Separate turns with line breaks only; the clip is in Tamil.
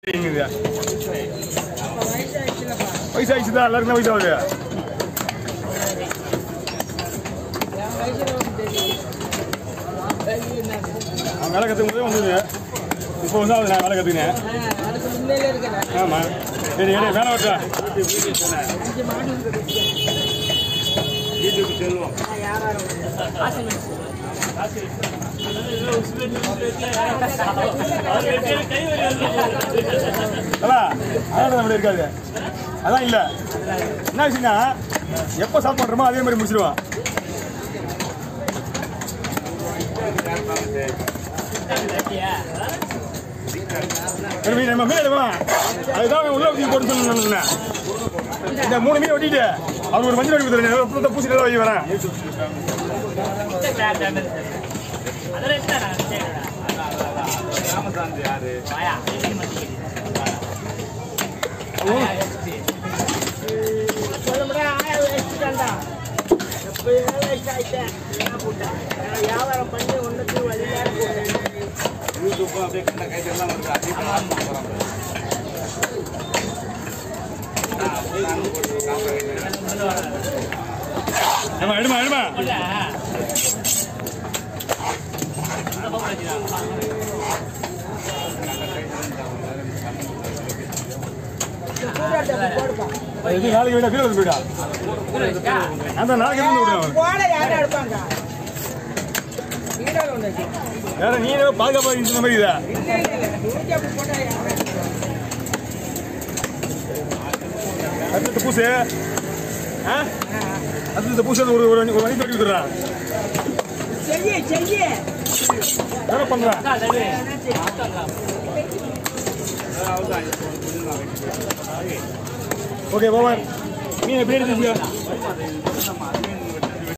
தெரியுங்க வயசாயிடுச்சு தான் எல்லாருக்கும் தான் வயசாகுது அவன் வேலை கற்றுக்கும் போதே வந்தது இப்போ வந்து அவன் நான் வேலை கற்றுக்கினேன் ஆமாம் சரி சரி வேலை வரட்டா அதான் அதான் அப்படி இருக்காது அதான் இல்லை என்ன விஷயம்னா எப்போ ஸ்டார்ட் பண்ணுறோமோ அதே மாதிரி முடிச்சிடுவான் சரி, மீன் நம்ம மீன் எடுக்கலாம் அதுதான் அவன் உள்ள ஊற்றி போட்டு சொல்லணும் இந்த மூணு மீன் வெட்டிட்டு அவர் ஒரு மஞ்சள் வெட்டி கொடுத்துருங்க பூசி நல்லா வை வரேன்
வியாபாரம் பண்ணி ஒன்றுக்கு வழியாக
யூடியூப் அப்படியே கண்ட கைத்தெல்லாம் வருது அதிகமாக போகிறாங்க
ஏமா எடுமா எடுமா இது நாளைக்கு வேணா கீழே வந்து போயிடா அந்த நாளைக்கு இருந்து விடுறேன்
போட யாரும் எடுப்பாங்க வீடாக ஒன்று இருக்கு.
வேற நீ பாதுகாப்பா இந்த மாதிரி இதா
இல்லை இல்லை இல்லை நூற்றி அப்படி போட்டால் யாரும்
அடுத்த பூசு ஆ அடுத்த பூசு ஒரு ஒரு ஒரு மணி தொட்டி விட்டுறான்
செய்ய செய்ய
வேற பண்றேன் ஓகே பவன் மீன் எப்படி எடுத்துங்க